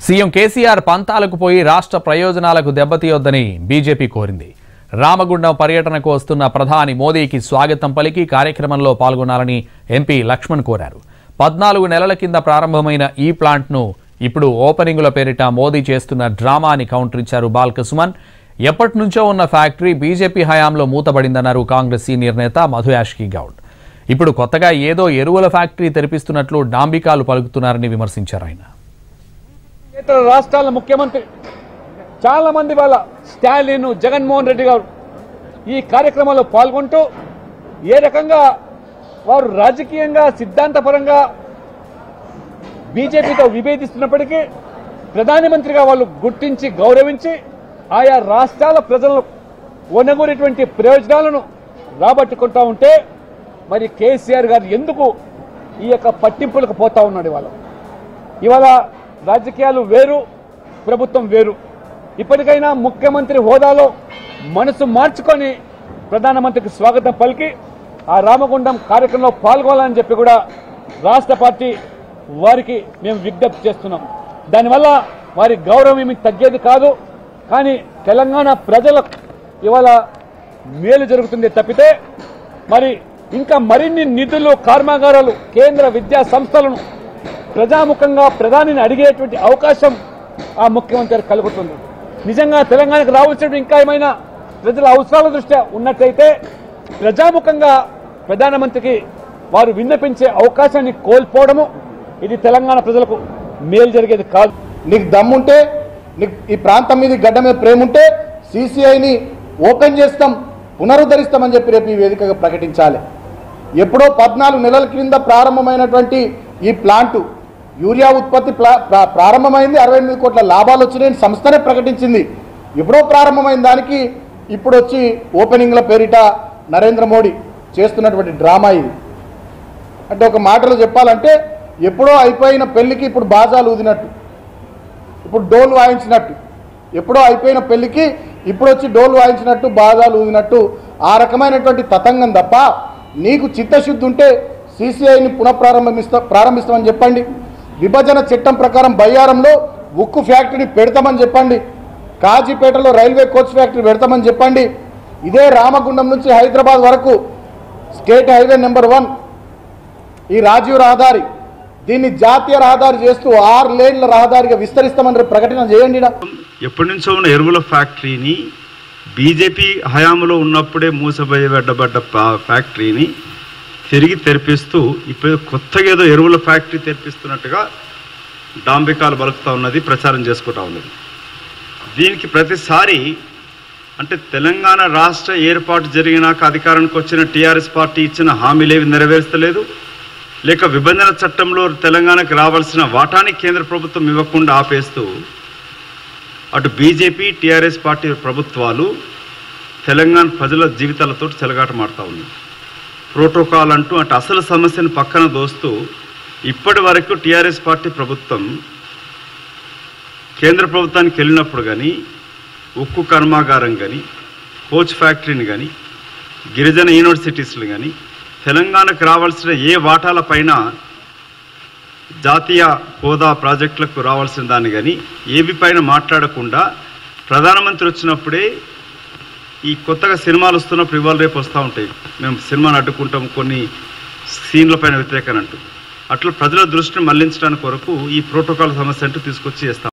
CM KCR పంతాలకు పోయి రాష్ట్ర ప్రయోజనాలకు దెబ్బతీయొద్దని బీజేపీ కోరింది రామగుండం పర్యటనకు వస్తున్న ప్రధాని మోదీకి స్వాగతం పలికి కార్యక్రమంలో పాల్గొనాలని ఎంపీ లక్ష్మణ్ కోరారు పద్నాలుగు నెలల కింద ప్రారంభమైన ఈ ప్లాంట్ను ఇప్పుడు ఓపెనింగుల పేరిట మోదీ చేస్తున్న డ్రామాని కౌంటర్ ఇచ్చారు బాల్కసుమన్ ఎప్పటి నుంచో ఉన్న ఫ్యాక్టరీ బీజేపీ హయాంలో మూతబడిందన్నారు కాంగ్రెస్ సీనియర్ నేత మధు యాష్కి గౌడ్ ఇప్పుడు కొత్తగా ఏదో ఎరువుల ఫ్యాక్టరీ తెరిపిస్తున్నట్లు డాంబికాలు పలుకుతున్నారని విమర్శించారు ఆయన ఇతర రాష్ట్రాల ముఖ్యమంత్రి చాలా మంది వాళ్ళ స్టాలిన్ జగన్మోహన్ రెడ్డి గారు ఈ కార్యక్రమంలో పాల్గొంటూ ఏ రకంగా వారు రాజకీయంగా సిద్ధాంతపరంగా బీజేపీతో విభేదిస్తున్నప్పటికీ ప్రధానమంత్రిగా వాళ్ళు గుర్తించి గౌరవించి ఆయా రాష్ట్రాల ప్రజలను ఒనగూరేటువంటి ప్రయోజనాలను రాబట్టుకుంటా ఉంటే మరి కేసీఆర్ గారు ఎందుకు ఈ యొక్క పట్టింపులకు పోతా ఉన్నాడు ఇవాళ ఇవాళ రాజకీయాలు వేరు ప్రభుత్వం వేరు ఇప్పటికైనా ముఖ్యమంత్రి హోదాలో మనసు మార్చుకొని ప్రధానమంత్రికి స్వాగతం పలికి ఆ రామగుండం కార్యక్రమంలో పాల్గొనాలని చెప్పి కూడా రాష్ట్ర పార్టీ వారికి మేము విజ్ఞప్తి చేస్తున్నాం దానివల్ల వారి గౌరవం ఏమి తగ్గేది కాదు కానీ తెలంగాణ ప్రజలకు ఇవాళ మేలు జరుగుతుంది తప్పితే మరి ఇంకా మరిన్ని నిధులు కర్మాగారాలు కేంద్ర విద్యా సంస్థలను ప్రజాముఖంగా ప్రధానిని అడిగేటువంటి అవకాశం ఆ ముఖ్యమంత్రి కలుగుతుంది నిజంగా తెలంగాణకు రావాల్సిన ఇంకా ఏమైనా ప్రజల అవసరాల దృష్ట్యా ఉన్నట్లయితే ప్రజాముఖంగా ప్రధానమంత్రికి వారు విన్నపించే అవకాశాన్ని కోల్పోవడము ఇది తెలంగాణ ప్రజలకు మేలు జరిగేది కాదు నీకు దమ్ముంటే నీకు ఈ ప్రాంతం మీద ఈ గడ్డ మీద ప్రేమ ఉంటే సీసీఐని ఓపెన్ చేస్తాం పునరుద్ధరిస్తామని చెప్పి రేపు ఈ వేదికగా ప్రకటించాలి ఎప్పుడో పద్నాలుగు నెలల క్రింద ప్రారంభమైనటువంటి ఈ ప్లాంటు యూరియా ఉత్పత్తి ప్లా- ప్రా- ప్రారంభమైంది అరవై ఎనిమిది కోట్ల లాభాలు వచ్చినాయని సంస్థనే ప్రకటించింది ఎప్పుడో ప్రారంభమైన దానికి ఇప్పుడు వచ్చి ఓపెనింగ్ల పేరిట నరేంద్ర మోడీ చేస్తున్నటువంటి డ్రామా ఇది అంటే ఒక మాటలో చెప్పాలంటే ఎప్పుడో అయిపోయిన పెళ్లికి ఇప్పుడు బాజాలు ఊదినట్టు ఇప్పుడు డోలు వాయించినట్టు ఎప్పుడో అయిపోయిన పెళ్లికి ఇప్పుడు వచ్చి డోలు వాయించినట్టు బాధాలు ఊదినట్టు ఆ రకమైనటువంటి తతంగం తప్ప నీకు చిత్తశుద్ధి ఉంటే సీసీఐని పునఃప్రారంభిస్తా ప్రారంభిస్తామని చెప్పండి విభజన చట్టం ప్రకారం బయ్యారంలో ఉక్కు ఫ్యాక్టరీ పెడతామని చెప్పండి కాజీపేటలో రైల్వే కోచ్ ఫ్యాక్టరీ పెడతామని చెప్పండి ఇదే రామగుండం నుంచి హైదరాబాద్ వరకు స్టేట్ హైవే నెంబర్ వన్ ఈ రాజీవ్ రహదారి దీన్ని జాతీయ రహదారి చేస్తూ ఆరు లేన్ల రహదారిగా విస్తరిస్తామని రేపు ప్రకటన చేయండి ఈడ. ఎప్పటి నుంచో ఉన్న ఎరువుల ఫ్యాక్టరీని బీజేపీ హయాంలో ఉన్నప్పుడే మూసబోయబడ్డబడ్డ పా- ఫ్యాక్టరీని తిరిగి తెరిపిస్తూ ఇప్పుడు కొత్తగా ఏదో ఎరువుల ఫ్యాక్టరీ తెరిపిస్తున్నట్టుగా డాంబికాలు బలుకుతా ఉన్నది ప్రచారం చేసుకుంటా ఉన్నది దీనికి ప్రతిసారి అంటే తెలంగాణ రాష్ట్ర ఏర్పాటు జరిగినాక అధికారానికి వచ్చిన టీఆర్ఎస్ పార్టీ ఇచ్చిన హామీలేవి నెరవేర్చలేదు లేక విభజన చట్టంలో తెలంగాణకు రావాల్సిన వాటాని కేంద్ర ప్రభుత్వం ఇవ్వకుండా ఆపేస్తూ అటు బీజేపీ టీఆర్ఎస్ పార్టీ ప్రభుత్వాలు తెలంగాణ ప్రజల జీవితాలతో చెలగాటమాడుతూ ఉన్నాయి ప్రోటోకాల్ అంటూ అటు అసలు సమస్యను పక్కన దోస్తూ ఇప్పటి వరకు టీఆర్ఎస్ పార్టీ ప్రభుత్వం కేంద్ర ప్రభుత్వానికి వెళ్ళినప్పుడు కానీ ఉక్కు కర్మాగారం కానీ కోచ్ ఫ్యాక్టరీని కానీ గిరిజన యూనివర్సిటీస్లు కానీ తెలంగాణకు రావాల్సిన ఏ వాటాల పైన జాతీయ హోదా ప్రాజెక్టులకు రావాల్సిన దాన్ని కానీ ఏవి పైన మాట్లాడకుండా ప్రధానమంత్రి వచ్చినప్పుడే ఈ కొత్తగా సినిమాలు వస్తున్నప్పుడు ఇవాళ రేపు వస్తూ ఉంటాయి మేము సినిమాను అడ్డుకుంటాం కొన్ని సీన్ల పైన వ్యతిరేకం అంటూ అట్లా ప్రజల దృష్టిని మళ్లించడానికి కొరకు ఈ ప్రోటోకాల్ సమస్య అంటూ తీసుకొచ్చి చేస్తాం